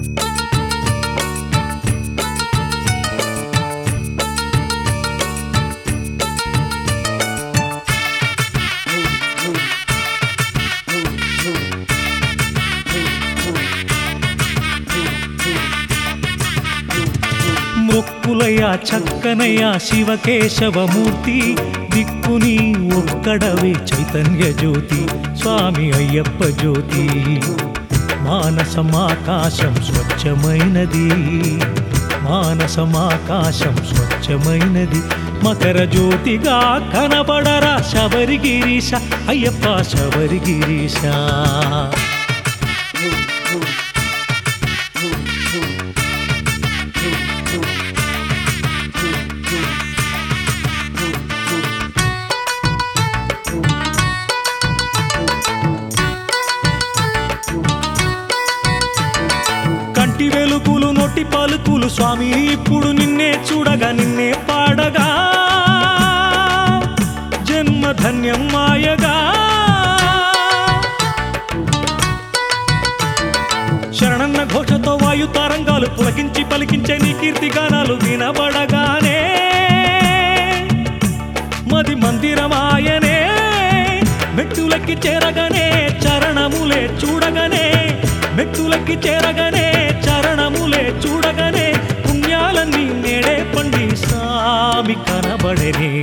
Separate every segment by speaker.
Speaker 1: మొక్కులయ్యా చక్కనయ్యా శివకేశవమూర్తి దిక్కుని ఒక్కడవే చైతన్య జ్యోతి స్వామి అయ్యప్ప జ్యోతి మానసమాకాశం స్వచ్ఛమైనది మానసమాకాశం స్వచ్ఛమైనది మకర జ్యోతిగా కనబడరా శబరిగిరీశ అయ్యప్ప శబరిగిరీశ కంటి వెలుగులు నొట్టి పలుకులు స్వామి ఇప్పుడు నిన్నే చూడగా నిన్నే పాడగా జన్మ ధన్యం మాయగా శరణన్న ఘోషతో వాయు తరంగాలు పులకించి పలికించే నీ కీర్తి గానాలు వినబడగానే మది మందిరమాయనే మెట్టులకి చేరగనే చరణములే చూడగనే మెట్టులకి చేరగనే చరణములే చూడగనే పుణ్యాలన్నీ నేడే పండి సామి కనబడనే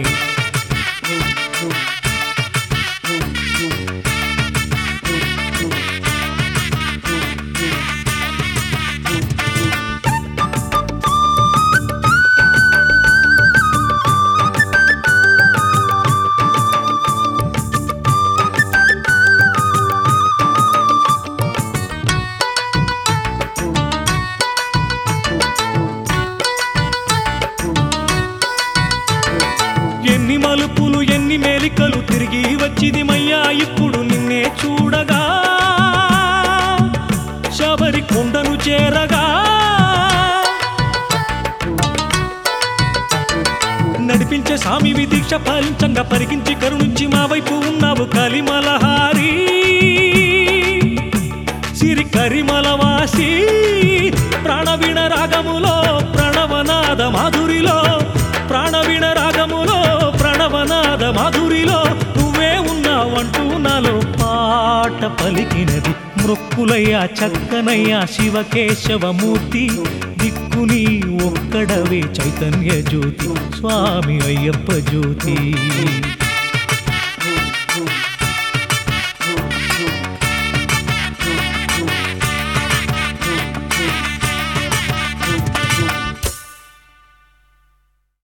Speaker 1: ఎన్ని మలుపులు ఎన్ని మేలికలు తిరిగి వచ్చిది మయ్యా ఇప్పుడు నిన్నే చూడగా శబరి కొండను చేరగా నడిపించే స్వామివి దీక్ష పాలించంగా పరిగించి కరుణించి మా వైపు ఉన్నావు కలిమలహారి సిరి కరిమలవాసి ప్రాణవీణ రాగములో ప్రణవనాద మాధురిలో ప్రాణవీణ రాగములో ప్రణవనాద మాధురిలో నువ్వే ఉన్నావంటూ నాలో పాట పలికినది మృక్కులయ్యా చక్కనయ్యా శివకేశవమూర్తి దిక్కుని ఒక్కడవే చైతన్య జ్యోతి స్వామి అయ్యప్ప జ్యోతి